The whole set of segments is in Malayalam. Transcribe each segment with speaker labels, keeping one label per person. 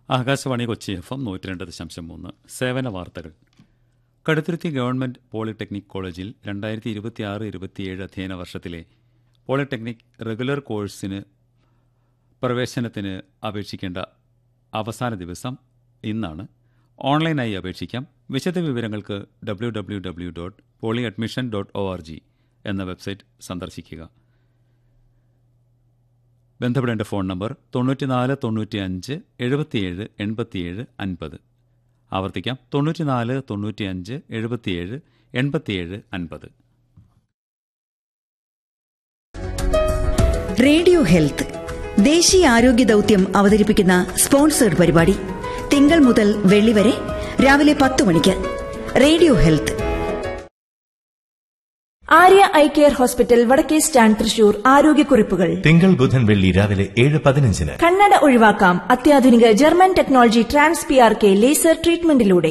Speaker 1: ആകാശവാണി കൊച്ചി എഫ് എം നൂറ്റി രണ്ട് ദശാംശം മൂന്ന് സേവന വാർത്തകൾ കടുത്തുരുത്തി ഗവൺമെന്റ് പോളിടെക്നിക് കോളേജിൽ രണ്ടായിരത്തി ഇരുപത്തിയാറ് ഇരുപത്തിയേഴ് അധ്യയന വർഷത്തിലെ പോളിടെക്നിക് റെഗുലർ കോഴ്സിന് പ്രവേശനത്തിന് അപേക്ഷിക്കേണ്ട അവസാന ദിവസം ഇന്നാണ് ഓൺലൈനായി അപേക്ഷിക്കാം വിശദ വിവരങ്ങൾക്ക് W W W dot poly admission dot O R G എന്ന വെബ്സൈറ്റ് സന്ദർശിക്കുക ബന്ധപ്പെടേണ്ട ഫോൺ നമ്പർ തൊണ്ണൂറ്റിനാല് തൊണ്ണൂറ്റി അഞ്ച് എഴുപത്തിയേഴ് എൺപത്തിയേഴ് അൻപത് ആവർത്തിക്കാം തൊണ്ണൂറ്റിനാല് തൊണ്ണൂറ്റി അഞ്ച് എഴുപത്തിയേഴ് എൺപത്തിയേഴ് അൻപത്
Speaker 2: റേഡിയോ ഹെൽത്ത് ദേശീയ ആരോഗ്യ ദൌത്യം അവതരിപ്പിക്കുന്ന സ്പോൺസേഡ് പരിപാടി തിങ്കൾ മുതൽ വെള്ളി വരെ രാവിലെ പത്ത് മണിക്ക് radio health
Speaker 3: Arya eye care hospital വടക്കേ സ്റ്റാൻഡ് തൃശൂർ ആരോഗ്യക്കുറിപ്പുകൾ
Speaker 4: തിങ്കൾ ബുധൻ വെള്ളി രാവിലെ ഏഴ് പതിനഞ്ചിന്
Speaker 3: കണ്ണട ഒഴിവാക്കാം അത്യാധുനിക German technology trans P R K laser ട്രീറ്റ്മെന്റിലൂടെ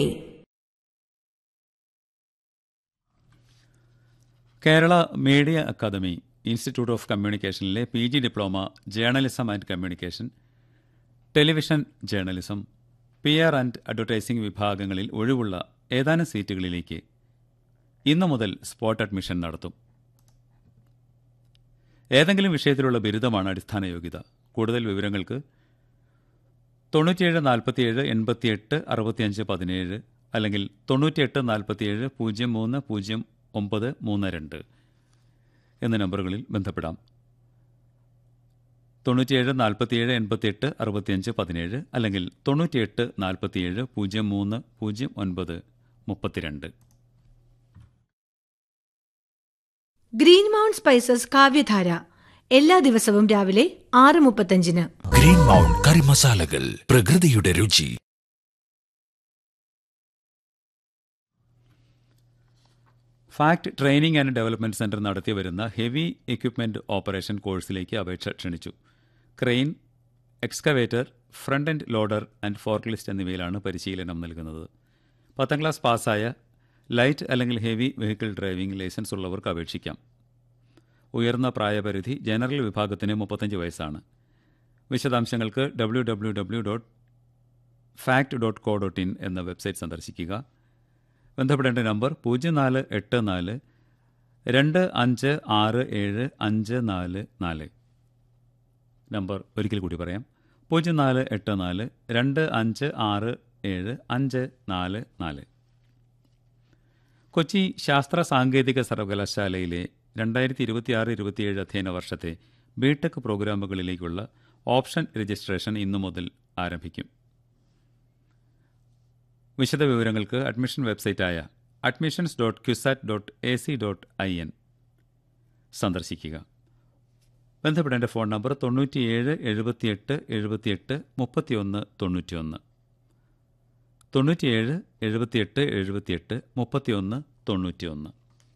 Speaker 1: Kerala media academy institute of കമ്മ്യൂണിക്കേഷനിലെ P G diploma journalism and communication television journalism P R and advertising വിഭാഗങ്ങളിൽ ഒഴിവുള്ള ഏതാനും സീറ്റുകളിലേക്ക് ഇന്നു മുതൽ സ്പോട്ട് അഡ്മിഷൻ നടത്തും ഏതെങ്കിലും വിഷയത്തിലുള്ള ബിരുദമാണ് അടിസ്ഥാന യോഗ്യത കൂടുതൽ വിവരങ്ങൾക്ക് തൊണ്ണൂറ്റിയേഴ് നാൽപ്പത്തിയേഴ് എൺപത്തിയെട്ട് അറുപത്തിയഞ്ച് പതിനേഴ് അല്ലെങ്കിൽ തൊണ്ണൂറ്റിയെട്ട് നാൽപ്പത്തിയേഴ് പൂജ്യം മൂന്ന് പൂജ്യം ഒമ്പത് മൂന്ന് രണ്ട് എന്ന നമ്പറുകളിൽ ബന്ധപ്പെടാം തൊണ്ണൂറ്റിയേഴ് നാൽപ്പത്തിയേഴ് എൺപത്തിയെട്ട് അറുപത്തിയഞ്ച് പതിനേഴ് അല്ലെങ്കിൽ തൊണ്ണൂറ്റിയെട്ട് നാൽപ്പത്തിയേഴ് പൂജ്യം മൂന്ന് പൂജ്യം ഒൻപത് മുപ്പത്തിരണ്ട്
Speaker 5: ഗ്രീൻ മൗണ്ട് സ്പൈസസ് കാവ്യധാര എല്ലാ ദിവസവും രാവിലെ ആറ് മുപ്പത്തഞ്ചിന്
Speaker 6: ഗ്രീൻ മൗണ്ട് കറി മസാലകൾ പ്രകൃതിയുടെ രുചി
Speaker 1: FACT training and development centre നടത്തി വരുന്ന ഹെവി എക്യുപ്മെന്റ് ഓപ്പറേഷൻ കോഴ്സിലേക്ക് അപേക്ഷ ക്ഷണിച്ചു crane excavator front and loader and forklift എന്നിവയിലാണ് പരിശീലനം നൽകുന്നത് പത്താം ക്ലാസ് പാസ്സായ ലൈറ്റ് അല്ലെങ്കിൽ ഹെവി വെഹിക്കിൾ ഡ്രൈവിംഗ് ലൈസൻസ് ഉള്ളവർക്ക് അപേക്ഷിക്കാം ഉയർന്ന പ്രായപരിധി ജനറൽ വിഭാഗത്തിന് മുപ്പത്തഞ്ച് വയസ്സാണ് വിശദാംശങ്ങൾക്ക് W W W dot FACT dot co dot in എന്ന വെബ്സൈറ്റ് സന്ദർശിക്കുക ബന്ധപ്പെടേണ്ട നമ്പർ പൂജ്യം നാല് എട്ട് നാല് രണ്ട് അഞ്ച് ആറ് ഏഴ് അഞ്ച് നാല് നാല് നമ്പർ ഒരിക്കൽ കൂടി പറയാം പൂജ്യം നാല് എട്ട് നാല് രണ്ട് അഞ്ച് ആറ് ഏഴ് അഞ്ച് നാല് നാല് കൊച്ചി ശാസ്ത്ര സാങ്കേതിക സർവകലാശാലയിലെ രണ്ടായിരത്തി ഇരുപത്തിയാറ് ഇരുപത്തിയേഴ് അധ്യയന വർഷത്തെ ബിടെക് പ്രോഗ്രാമുകളിലേക്കുള്ള ഓപ്ഷൻ രജിസ്ട്രേഷൻ ഇന്നു മുതൽ ആരംഭിക്കും വിശദവിവരങ്ങൾക്ക് അഡ്മിഷൻ വെബ്സൈറ്റായ admissions dot CUSAT dot A C dot I N സന്ദർശിക്കുക ബന്ധപ്പെടേണ്ട ഫോൺ നമ്പർ തൊണ്ണൂറ്റിയേഴ് എഴുപത്തിയെട്ട് എഴുപത്തിയെട്ട് മുപ്പത്തിയൊന്ന് തൊണ്ണൂറ്റിയൊന്ന് തൊണ്ണൂറ്റിയേഴ് എഴുപത്തിയെട്ട് എഴുപത്തിയെട്ട് മുപ്പത്തിയൊന്ന് തൊണ്ണൂറ്റിയൊന്ന്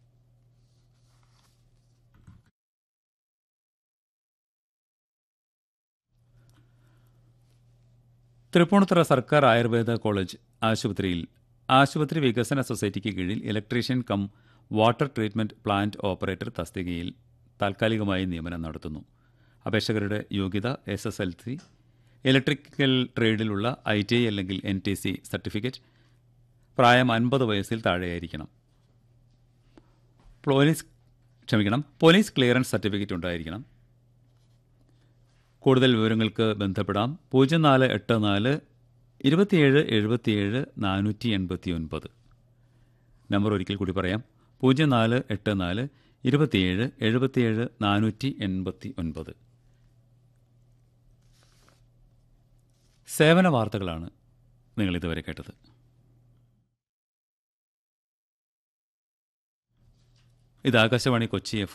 Speaker 1: തൃപ്പൂണിത്തുറ സർക്കാർ ആയുർവേദ കോളേജ് ആശുപത്രിയിൽ ആശുപത്രി വികസന സൊസൈറ്റിക്ക് കീഴിൽ electrician cum water treatment plant operator തസ്തികയിൽ താൽക്കാലികമായി നിയമനം നടത്തുന്നു അപേക്ഷകരുടെ യോഗ്യത S S L C electrical ട്രേഡിലുള്ള ഐ ടി ഐ അല്ലെങ്കിൽ എൻ ടി സി സർട്ടിഫിക്കറ്റ് പ്രായം അൻപത് വയസ്സിൽ താഴെയായിരിക്കണം പോലീസ് ക്ഷമിക്കണം പോലീസ് ക്ലിയറൻസ് സർട്ടിഫിക്കറ്റ് ഉണ്ടായിരിക്കണം കൂടുതൽ വിവരങ്ങൾക്ക് ബന്ധപ്പെടാം പൂജ്യം നാല് എട്ട് നാല് ഇരുപത്തിയേഴ് എഴുപത്തിയേഴ് നാനൂറ്റി എൺപത്തി ഒൻപത് നമ്പർ ഒരിക്കൽ കൂടി പറയാം പൂജ്യം നാല് എട്ട് നാല് ഇരുപത്തിയേഴ് എഴുപത്തിയേഴ് നാനൂറ്റി എൺപത്തി ഒൻപത് സേവന വാർത്തകളാണ് നിങ്ങൾ ഇതുവരെ കേട്ടത് ഇത് ആകാശവാണി കൊച്ചി എഫ്